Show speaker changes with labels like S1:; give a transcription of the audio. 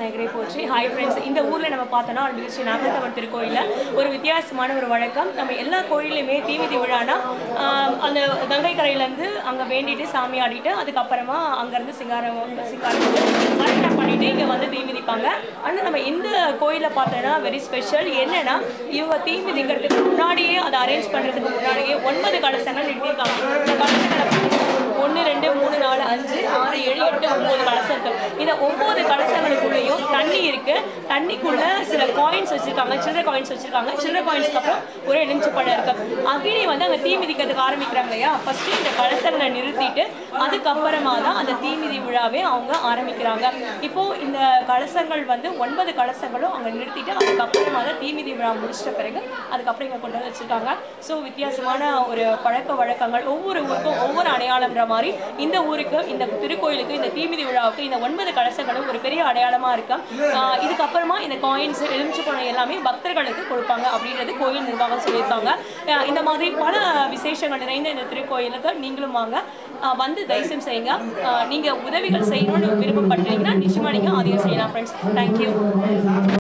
S1: விநாயகரை போற்றி hi friends இந்த ஊரில் நம்ம பார்த்தோன்னா அருள்மிகு ஸ்ரீ நாகத்தம்மன் திருக்கோயிலில் ஒரு வித்தியாசமான ஒரு வழக்கம் நம்ம எல்லா கோயிலையுமே தீமிதி விழானா ஆஹ், அந்த கங்கை கரையிலேருந்து அங்கே வேண்டிட்டு சாமி ஆடிட்டு அதுக்கப்புறமா அங்கேருந்து சிங்காரம் சிங்காரம் அர்ச்சனை பண்ணிட்டு இங்கே வந்து தீ மிதிப்பாங்க ஆனால் நம்ம இந்த கோயிலை பார்த்தோன்னா வெரி ஸ்பெஷல் என்னன்னா இவங்க தீ மிதிக்கிறதுக்கு முன்னாடியே அதை அரேஞ்ச் பண்ணுறதுக்கு முன்னாடியே ஒன்பது கலசங்கள் நிறுத்தியிருக்காங்க இந்த கலசங்களை ஒன்று ரெண்டு மூணு நாலு அஞ்சு ஆறு ஏழு எட்டு ஒம்பது கலசம் இருக்கு இந்த ஒம்பது கலசங்களுக்குள்ளேயும் தண்ணி இருக்கு தண்ணிக்குள்ள சில காயின்ஸ் வச்சிருக்காங்க சில்லறை காயின்ஸ் வச்சிருக்காங்க சில்லறை காயின்ஸ்க்கு அப்புறம் ஒரு எலுமிச்சை பழம் இருக்கு அக்னி வந்து அங்கே தீ மிதிக்கிறதுக்கு ஆரம்பிக்கிறாங்க இல்லையா ஃபர்ஸ்ட் இந்த கலசங்களை நிறுத்திட்டு அதுக்கப்புறமா தான் அந்த தீமிதி விழாவே அவங்க ஆரம்பிக்கிறாங்க இப்போ இந்த கலசங்கள் வந்து ஒன்பது கலசங்களும் அங்கே நிறுத்திட்டு அதுக்கப்புறமா தான் தீமிதி விழா முடிச்சிட்ட பிறகு அதுக்கப்புறம் இங்கே கொண்டு வந்து வச்சிருக்காங்க ஸோ வித்தியாசமான ஒரு பழக்க வழக்கங்கள் ஒவ்வொரு ஊருக்கும் ஒவ்வொரு அடையாளம்ன்ற மாதிரி இந்த ஊருக்கு இந்த திருக்கோயிலுக்கு இந்த தீமிதி விழாவுக்கு இந்த ஒன்பது கலசங்களும் ஒரு பெரிய அடையாளமாக இருக்கு ஆஹ் இதுக்கப்புறமா இந்த காயின்ஸ் எலுமிச்சை பழம் எல்லாமே பக்தர்களுக்கு கொடுப்பாங்க அப்படின்றது கோயில் நிர்வாகம் சொல்லியிருக்காங்க ஆஹ் இந்த மாதிரி பல விசேஷங்கள் நிறைந்த இந்த திருக்கோயிலுக்கு நீங்களும் வாங்க ஆஹ் வந்து தரிசனம் செய்யுங்க ஆஹ் நீங்க உதவிகள் செய்யணும்னு விருப்பப்பட்டீங்கன்னா நிச்சயமா நீங்க அதையும் செய்யலாம் ஃப்ரெண்ட்ஸ் தேங்க்யூ